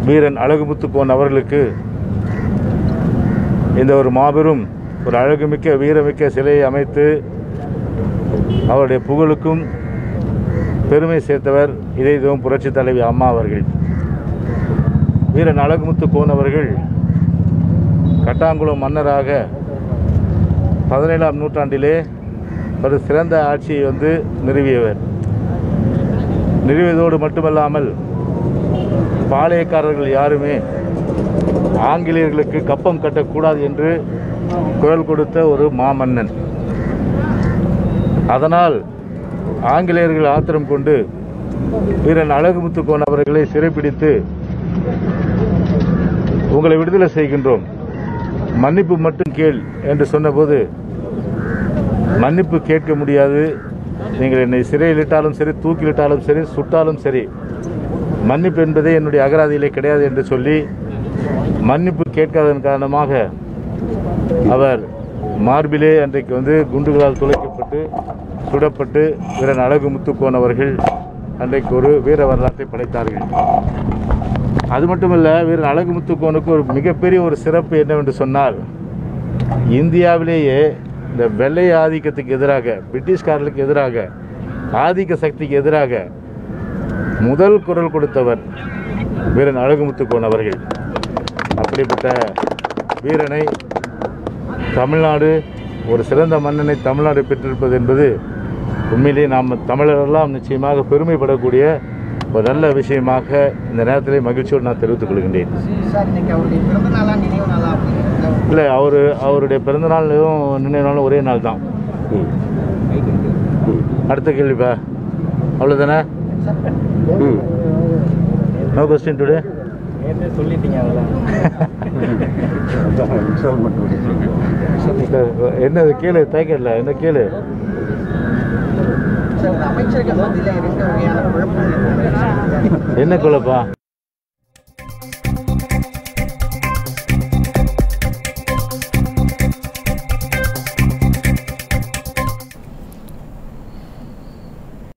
வீரன் அழகுமுத்துக்கோன் அவர்களுக்கு இந்த ஒரு மாபெரும் ஒரு அழகுமிக்க வீரமிக்க சிலையை அமைத்து அவருடைய புகழுக்கும் பெருமை சேர்த்தவர் இதே இதுவும் புரட்சி தலைவி அம்மா அவர்கள் வீரன் அழகுமுத்து கோன் அவர்கள் கட்டாங்குளம் மன்னராக பதினேழாம் நூற்றாண்டிலே ஒரு சிறந்த ஆட்சியை வந்து நிறுவியவர் நிறுவியதோடு மட்டுமல்லாமல் பாளையக்காரர்கள் யாருமே ஆங்கிலேயர்களுக்கு கப்பம் கட்டக்கூடாது என்று குரல் கொடுத்த ஒரு மாமன்னன் அதனால் ஆங்கிலேயர்கள் ஆத்திரம் கொண்டு வீரன் அழகுமுத்துக்கோன் அவர்களை சிறைப்பிடித்து உங்களை விடுதலை செய்கின்றோம் மன்னிப்பு மட்டும் கேள் என்று சொன்னபோது மன்னிப்பு கேட்க முடியாது நீங்கள் என்னை சிறையிலிட்டாலும் சரி தூக்கிலிட்டாலும் சரி சுட்டாலும் சரி மன்னிப்பு என்பதே என்னுடைய அகராதியிலே கிடையாது என்று சொல்லி மன்னிப்பு கேட்காததன் காரணமாக அவர் மார்பிலே அன்றைக்கு வந்து குண்டுகளால் துளைக்கப்பட்டு சுடப்பட்டு வீரன் அழகு முத்துக்கோன் அவர்கள் அன்றைக்கு ஒரு வீர வரலாற்றை படைத்தார்கள் அது மட்டுமல்ல வீரன் அழகு முத்துக்கோனுக்கு ஒரு மிகப்பெரிய ஒரு சிறப்பு என்னவென்று சொன்னால் இந்தியாவிலேயே இந்த வெள்ளை ஆதிக்கத்துக்கு எதிராக பிரிட்டிஷ்காரர்களுக்கு எதிராக ஆதிக்க சக்திக்கு எதிராக முதல் குரல் கொடுத்தவர் வீரன் அழகுமுத்துக்கோன் அவர்கள் அப்படிப்பட்ட வீரனை தமிழ்நாடு ஒரு சிறந்த மன்னனை தமிழ்நாடு பெற்றிருப்பது என்பது உண்மையிலேயே நாம் தமிழரெல்லாம் நிச்சயமாக பெருமைப்படக்கூடிய ஒரு நல்ல விஷயமாக இந்த நேரத்திலே மகிழ்ச்சியோடு நான் தெரிவித்துக் கொள்கின்றேன் சார் இன்னைக்கு அவருடைய பிறந்த நாளா நினைவு நாளா அப்படின்னு இல்லை அவர் அவருடைய பிறந்தநாள் எதுவும் நினைவு நாளும் ஒரே நாள் தான் அடுத்த கேள்விப்பா அவ்வளோதானே நோ கொஸ்டின் டுடே சொல்லிட்டீங்க அதெல்லாம் என்ன கேளு தயக்கல என்ன கேளு சார் இந்த அமைச்சர்கள் மத்தியில் இரண்டு வகையான குழப்பங்கள் இருக்கு. என்ன குழப்பம்